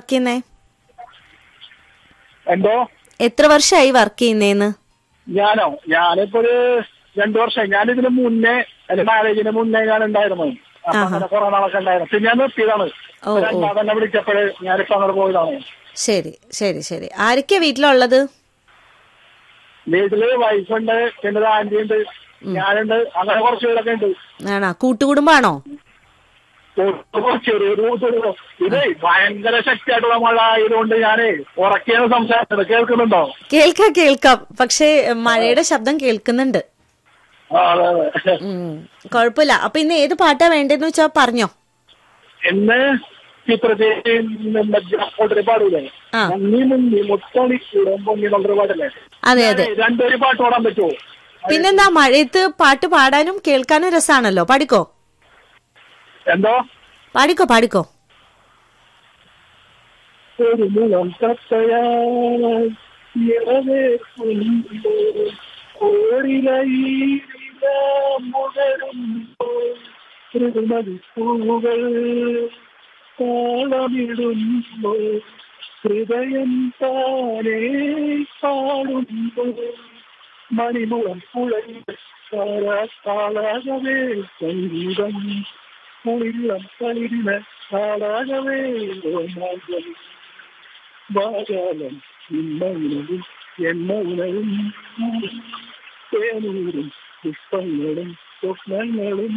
Work ചെയ്യുന്നേ എന്തോ എത്ര വർഷമായി വർക്ക് ചെയ്യുന്നേന്ന് ഞാനോ ഞാനിപ്പോ ഒരു രണ്ടു വർഷം ഞാനിതിന് മുന്നേ എന്റെ മാരേജിന് മുന്നേ ഞാൻ ഉണ്ടായിരുന്നു അപ്പൊ അങ്ങനെ കൊറേ നാളൊക്കെ ഉണ്ടായിരുന്നു പിന്നെ ഞാൻ നിർത്തിയതാണ് ഓ, ഓ. രണ്ടാ തന്നെ വിളിച്ചപ്പോഴേ ഞാനിപ്പോ അങ്ങോട്ട് പോയതാണ് ശരി ശരി ശരി ആരൊക്കെയാ വീട്ടിലുള്ളത് വീട്ടില് വൈഫുണ്ട് പിന്നെ ഒരു ആന്റി ഉണ്ട് ഞാനുണ്ട് അങ്ങനെ കുറച്ച് പേരൊക്കെ ഉണ്ട് ആണോ കൂട്ടുകുടുംബാണോ ചെറിയൊരു ചെറിയ ഇത് ഭയങ്കര ശക്തിയായിട്ടുള്ള മഴ ആയതുകൊണ്ട് ഞാനേ ഉറക്കിയാണ് സംസാരിച്ചത് കേൾക്കുന്നുണ്ടോ കേൾക്കാം കേൾക്കാം പക്ഷേ മഴയുടെ ശബ്ദം കേൾക്കുന്നുണ്ട് ആ, അതെ അതെ ഉം, കുഴപ്പമില്ല അപ്പൊ ഇന്ന് ഏത് പാട്ടാ വേണ്ടതെന്ന് വെച്ചാ പറഞ്ഞോ എന്ന് ചിത്രത്തിൽ ഫോട്ടിൽ പാടൂലേ ആ. മുങ്ങി മുങ്ങി മുത്തണി കൂടം പൊങ്ങി എന്നുള്ളൊരു പാടല്ലേ അതെ അതെ ഞാനേ രണ്ടൊരു പാട്ട് പാടാൻ പറ്റുമോ പിന്നെന്താ മഴയത്ത് പാട്ട് പാടാനും കേൾക്കാനും രസാണല്ലോ പാടിക്കോ എന്തോ പാടിക്കോ പാടിക്കോ ഒരു മുളം തത്തയായി ഇറവേ കുമ്പോൾ ഓടിലയില മുകരുമ്പോൾ ഋതുമതി പൂവുകൾ താളമിടുമ്പോൾ ഹൃദയം താനേ പാടുമ്പോൾ മണിമുളം പുഴയിലാകവേ സംഗീതം കുളിരം കളിരിന താളാകവേ രോമാഞ്ചം വാചാലം ഇന്നവും എണ്ണവും തേനൂരും പുഷ്പങ്ങളും സ്വപ്നങ്ങളും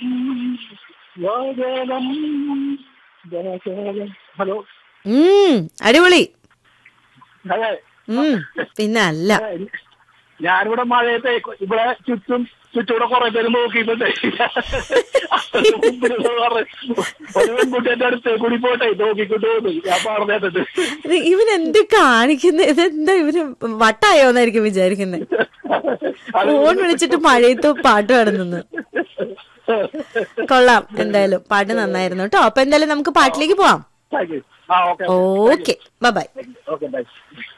വാചാലം വാചാലം ഹലോ ഉം അടിപൊളി അതെ ഉം പിന്നെ അല്ല ഞാനിവിടെ മഴയത്തെ ഇവിടെ ചുറ്റും ചുറ്റൂടെ കുറെ പേര് നോക്കിയിട്ടുണ്ട് ഒരു പെൺകുട്ടി എന്റെ അടുത്ത് കൂടി പോട്ടെ നോക്കിക്കൊണ്ട് പോകുന്നു ഞാൻ പറഞ്ഞിട്ടുണ്ട് ഇത് ഇവൻ എന്ത് കാണിക്കുന്നത് ഇതെന്താ ഇവന് വട്ടായോന്നായിരിക്കും വിചാരിക്കുന്നത് ഫോൺ വിളിച്ചിട്ട് മഴയത്ത് പാട്ട് പാടുന്നു കൊള്ളാം എന്തായാലും പാട്ട് നന്നായിരുന്നു കേട്ടോ അപ്പൊ എന്തായാലും നമുക്ക് പാട്ടിലേക്ക് പോവാം താങ്ക് യു ആ okay okay bye okay by